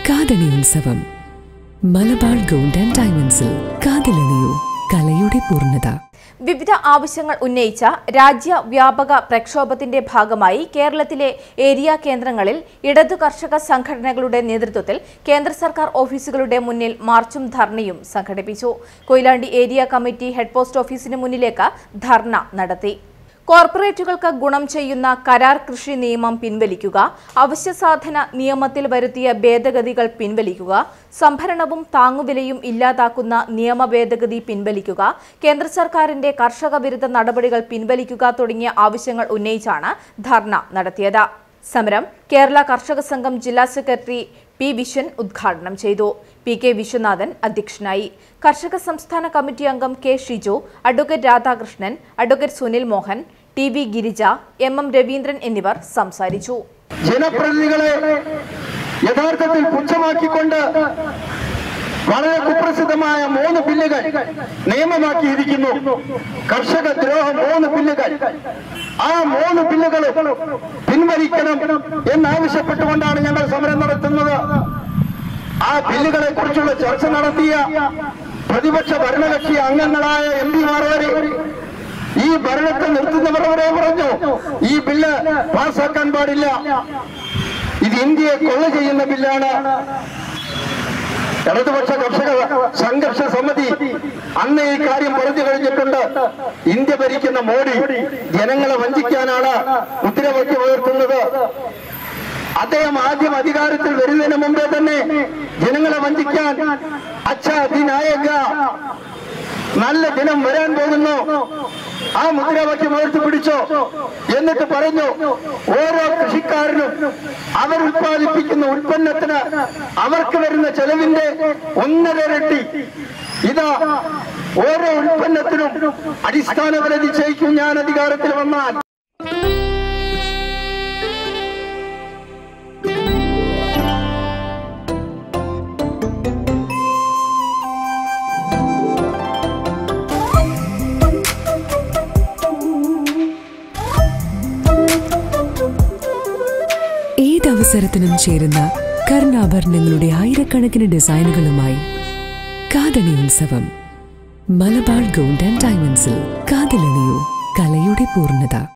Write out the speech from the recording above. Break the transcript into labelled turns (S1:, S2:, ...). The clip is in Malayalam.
S1: കാതണി ഉത്സവം മലബാർ ഗോൾഡ് ആൻഡ് ഡയമണ്ട്സിൽ കാതിലണിയൂ കലയുടെ പൂർണ്ണത
S2: വിവിധ ആവശ്യങ്ങൾ ഉന്നയിച്ച രാജ്യവ്യാപക പ്രക്ഷോഭത്തിന്റെ ഭാഗമായി കേരളത്തിലെ ഏരിയ കേന്ദ്രങ്ങളിൽ ഇടതു കർഷക സംഘടനകളുടെ നേതൃത്വത്തിൽ കേന്ദ്ര സർക്കാർ ഓഫീസുകളുടെ മുന്നിൽ മാർച്ചും ധർണയും സംഘടിപ്പിച്ചു Koyilandy area committee head post ഓഫീസിന് മുന്നിലേക്ക് ധർണ നടത്തി കോർപ്പറേറ്റുകൾക്ക് ഗുണം ചെയ്യുന്ന കരാർ കൃഷി നിയമം പിൻവലിക്കുക അവശ്യസാധന നിയമത്തിൽ വരുത്തിയ ഭേദഗതികൾ പിൻവലിക്കുക സംഭരണവും താങ്ങുവിലയും ഇല്ലാതാക്കുന്ന നിയമ ഭേദഗതി പിൻവലിക്കുക കേന്ദ്ര സർക്കാരിന്റെ കർഷക വിരുദ്ധ നടപടികൾ പിൻവലിക്കുക തുടങ്ങിയ ആവശ്യങ്ങൾ ഉന്നയിച്ചാണ് ധർണ നടത്തിയത് സമരം കേരള കർഷക സംഘം ജില്ലാ സെക്രട്ടറി പി വിശ്വൻ ഉദ്ഘാടനം ചെയ്തു പി കെ വിശ്വനാഥൻ അധ്യക്ഷനായി കർഷക സംസ്ഥാന കമ്മിറ്റി അംഗം K Shiju advocate Radhakrishnan advocate Sunil Mohan T V Girija M M Raveendran എന്നിവർ സംസാരിച്ചു
S3: ജനപ്രതിനിധികളെ യഥാർത്ഥത്തിൽ പുച്ഛമാക്കിക്കൊണ്ട് വളരെ കുപ്രസിദ്ധമായ മൂന്ന് ബില്ലുകൾ നിയമമാക്കിയിരിക്കുന്നു കർഷക ദ്രോഹം മൂന്ന് ബില്ലുകൾ ആ മൂന്ന് ബില്ലുകളും പിൻവലിക്കണം എന്നാവശ്യപ്പെട്ടുകൊണ്ടാണ് ഞങ്ങൾ സമരം നടത്തുന്നത് ആ ബില്ലുകളെ കുറിച്ചുള്ള ചർച്ച നടത്തിയ പ്രതിപക്ഷ ഭരണകക്ഷി അംഗങ്ങളായ എം പിമാർ വരെ ഈ ഭരണത്തെ നിർത്തുന്നവർ വരെ പറഞ്ഞു ഈ ബില്ല് പാസ്സാക്കാൻ പാടില്ല ഇത് ഇന്ത്യയെ കൊള്ള ചെയ്യുന്ന ബില്ലാണ് ഇടതുപക്ഷ കർഷക സംഘർഷ സമിതി അന്ന് ഈ കാര്യം പറഞ്ഞു കഴിഞ്ഞിട്ടുണ്ട് ഇന്ത്യ ഭരിക്കുന്ന മോഡി ജനങ്ങളെ വഞ്ചിക്കാനാണ് മുദ്രാവാക്യം ഉയർത്തുന്നത് അദ്ദേഹം ആദ്യം അധികാരത്തിൽ വരുന്നതിന് മുമ്പേ തന്നെ ജനങ്ങളെ വഞ്ചിക്കാൻ അച്ഛ ദിനായക നല്ല ദിനം വരാൻ പോകുന്നു ആ മുദ്രാവാക്യം ഉയർത്തിപ്പിടിച്ചോ എന്നിട്ട് പറഞ്ഞു ഓരോ കൃഷിക്കാരനും അവർ ഉത്പാദിപ്പിക്കുന്ന ഉൽപ്പന്നത്തിന് അവർക്ക് വരുന്ന ചെലവിന്റെ ഒന്നര ഇരട്ടി ഇതാ ഓരോ ഉൽപ്പന്നത്തിനും അടിസ്ഥാന വില നിശ്ചയിക്കും ഞാൻ അധികാരത്തിൽ വന്നാൽ
S1: ഏതവസരത്തിനും ചേരുന്ന കർണാഭരണങ്ങളുടെ ആയിരക്കണക്കിന് ഡിസൈനുകളുമായി കാതണി ഉത്സവം മലബാർ ഗോൾഡ് ആൻഡ് ഡയമണ്ട്സിൽ കാതിലണിയൂ കലയുടെ പൂർണ്ണത